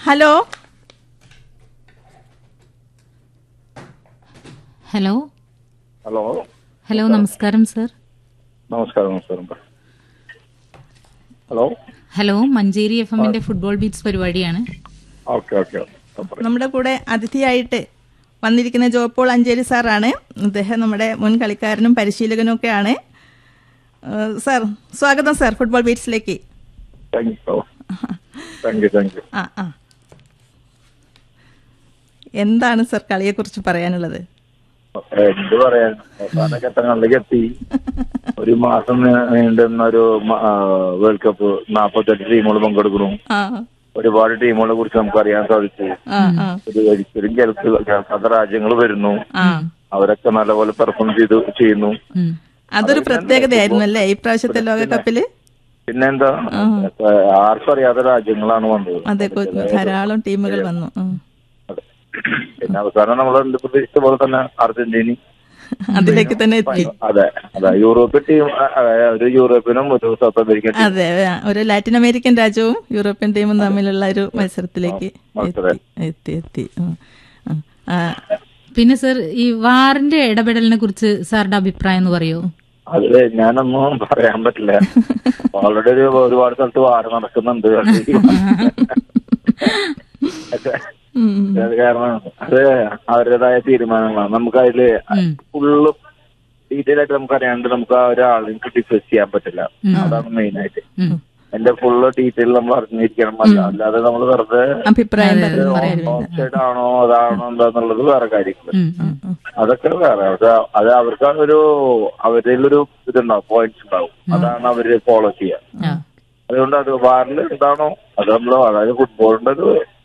Hello hello hello hello നമസ്കാരം sir നമസ്കാരം നമസ്കാരം ഹലോ ഹലോ മഞ്ചേരി എഫ് എമ്മിന്റെ ഫുട്ബോൾ ബീറ്റ്സ് പരിപാടിയാണ് ഓക്കെ ഓക്കെ നമ്മുടെ കൂടെ അതിഥിയായിട്ട് വന്നിരിക്കുന്ന ജോപ്പോൾ അഞ്ചേരി സാറാണ് അദ്ദേഹം നമ്മുടെ മുൻ കളിക്കാരനും പരിശീലകനും ഒക്കെയാണ് ഏഹ് സാർ സ്വാഗതം സാർ ഫുട്ബോൾ ബീറ്റ്സിലേക്ക് thank you thank you thank you ആ ആ എന്താണ് സാർ കളിയെക്കുറിച്ച് പറയാനുള്ളത് എന്ത് പറയാൻ അവസാന ഘട്ടങ്ങളിലേക്ക് എത്തി ഒരു മാസം നീ- നീണ്ടുന്ന ഒരു മ- ആ, വേൾഡ് കപ്പ് നാപ്പത്തെട്ട് ടീമുകൾ പങ്കെടുക്കുന്നു ആ ഒരുപാട് ടീമുകളെ കുറിച്ച് നമുക്ക് അറിയാൻ സാധിച്ചു ആ ആ ഒരു ഒരിക്കലും കേൾക്ക- കേൾക്കാത്ത രാജ്യങ്ങൾ വരുന്നു ആ അവരൊക്കെ നല്ലപോലെ പെർഫോം ചെയ്തു ചെയ്യുന്നു ഉം. അതൊരു പ്രത്യേകതയായിരുന്നു അല്ലേ ഈ പ്രാവശ്യത്തെ ലോകകപ്പില് പിന്നെന്താ ആർക്കും അറിയാത്ത രാജ്യങ്ങളാണ് വന്നത് അതെ കൊ- ധാരാളം ടീമുകൾ വന്നു ഉം. അതെ. പിന്നെ അവസാനം നമ്മൾ എന്ത് പ്രതീക്ഷിച്ച പോലെ തന്നെ അർജന്റീന അതിലേക്ക് തന്നെ എത്തി അതെ അതെ യൂറോപ്യൻ ടീം ഒരു യൂറോപ്യനും ഒരു സൗത്ത് അമേരിക്കൻ ടീം അതെ ആ, ഒരു ലാറ്റിൻ അമേരിക്കൻ രാജ്യവും യൂറോപ്യൻ ടീമും തമ്മിലുള്ള ഒരു മത്സരത്തിലേക്ക് എത്തി എത്തി എത്തി ഉം. ഉം. ആ, പിന്നെ സർ ഈ വാറിന്റെ ഇടപെടലിനെ കുറിച്ച് സാറിന്റെ അഭിപ്രായം എന്ന് പറയോ അതില് ഞാനൊന്നും പറയാൻ പറ്റില്ല ഓൾറെഡി ഒരു ഒരുപാട് സ്ഥലത്ത് വാര നടക്കുന്നുണ്ട് പക്ഷേ, ഉം. അത് കാരണം അത് അവരുടേതായ തീരുമാനങ്ങളാണ് നമുക്ക് അതില് ഫുള്ള് ഡീറ്റെയിൽ ആയിട്ട് നമുക്ക് അറിയാണ്ട് നമുക്ക് ആ ഒരാളിനെ ഡിസ്കസ് ചെയ്യാൻ പറ്റില്ല അതാണ് മെയിൻ ആയിട്ട് ഉം. എന്റെ ഫുള്ള് ഡീറ്റെയിൽ നമ്മൾ അറിഞ്ഞിരിക്കണം അല്ല അല്ലാതെ നമ്മൾ വെറുതെ അഭിപ്രായം പറഞ്ഞു പറയാൻ ഓഫ്സൈഡ് ആണോ അതാണോ എന്താന്നുള്ളത് വേറെ കാര്യങ്ങൾ ഉം, ഉം. അതൊക്കെ വേറെ അത് അത് അവർക്ക് ഒരു അവരിലൊരു ഇതുണ്ടാവും പോയിന്റ്സ് ഉണ്ടാവും അതാണ് അവര് ഫോളോ ചെയ്യുക ആ. അതുകൊണ്ട് അത് വാറിൽ എന്താണോ അത് നമ്മൾ അതായത് ഫുട്ബോളിന്റെ ഒരു